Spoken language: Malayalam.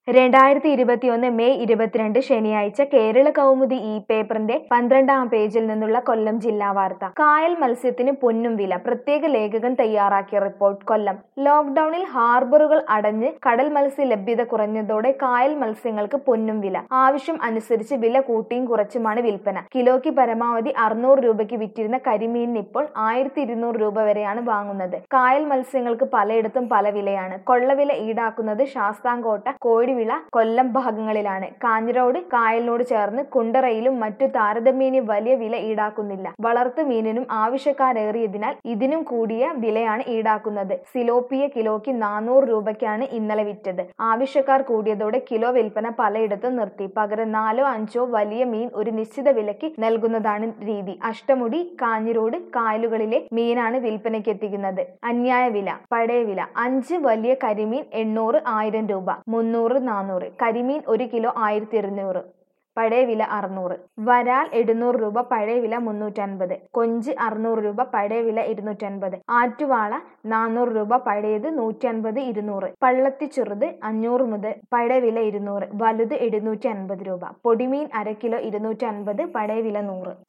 രണ്ടായിരത്തി ഇരുപത്തിയൊന്ന് മെയ് ഇരുപത്തിരണ്ട് ശനിയാഴ്ച കേരള കൗമുദി ഈ പേപ്പറിന്റെ പന്ത്രണ്ടാം പേജിൽ നിന്നുള്ള കൊല്ലം ജില്ലാ വാർത്ത കായൽ മത്സ്യത്തിന് പൊന്നും വില പ്രത്യേക ലേഖകൻ തയ്യാറാക്കിയ റിപ്പോർട്ട് കൊല്ലം ലോക്ഡൌണിൽ ഹാർബറുകൾ അടഞ്ഞ് കടൽ മത്സ്യ ലഭ്യത കുറഞ്ഞതോടെ കായൽ മത്സ്യങ്ങൾക്ക് പൊന്നും വില ആവശ്യം അനുസരിച്ച് വില കൂട്ടിയും കുറച്ചുമാണ് വിൽപ്പന കിലോയ്ക്ക് പരമാവധി അറുന്നൂറ് രൂപയ്ക്ക് വിറ്റിരുന്ന കരിമീനിന് ഇപ്പോൾ ആയിരത്തി ഇരുന്നൂറ് രൂപ വരെയാണ് വാങ്ങുന്നത് കായൽ മത്സ്യങ്ങൾക്ക് പലയിടത്തും പല വിലയാണ് കൊള്ളവില ഈടാക്കുന്നത് ശാസ്താംകോട്ട കോഴിവിള കൊല്ലം ഭാഗങ്ങളിലാണ് കാഞ്ഞിരോട് കായലിനോട് ചേർന്ന് കുണ്ടറയിലും മറ്റു താരതമ്യേന വലിയ വില ഈടാക്കുന്നില്ല വളർത്തു മീനിനും ആവശ്യക്കാരേറിയതിനാൽ ഇതിനും കൂടിയ വിലയാണ് ഈടാക്കുന്നത് സിലോപ്പിയ കിലോയ്ക്ക് നാനൂറ് രൂപയ്ക്കാണ് ഇന്നലെ വിറ്റത് ആവശ്യക്കാർ കൂടിയതോടെ കിലോ വിൽപ്പന പലയിടത്തും നിർത്തി പകരം നാലോ അഞ്ചോ വലിയ മീൻ ഒരു നിശ്ചിത വിലയ്ക്ക് നൽകുന്നതാണ് രീതി അഷ്ടമുടി കാഞ്ഞിരോട് കായലുകളിലെ മീനാണ് വിൽപ്പനയ്ക്ക് എത്തിക്കുന്നത് അന്യായ വില പഴയ വില അഞ്ച് വലിയ കരിമീൻ എണ്ണൂറ് ആയിരം രൂപ മുന്നൂറ് നാനൂറ് കരിമീൻ ഒരു കിലോ ആയിരത്തി ഇരുന്നൂറ് പഴയ വില അറുന്നൂറ് വരാൽ എഴുന്നൂറ് രൂപ പഴയ വില മുന്നൂറ്റൻപത് കൊഞ്ച് അറുന്നൂറ് രൂപ പഴയ വില ഇരുന്നൂറ്റൻപത് ആറ്റുവാള നാനൂറ് രൂപ പഴയത് നൂറ്റി അൻപത് ഇരുന്നൂറ് പള്ളത്തി ചെറുത് അഞ്ഞൂറ് മുതൽ പഴയ വില ഇരുന്നൂറ് വലുത് എഴുന്നൂറ്റി അൻപത് രൂപ പൊടിമീൻ അര കിലോ ഇരുന്നൂറ്റി അൻപത് പഴയ വില നൂറ്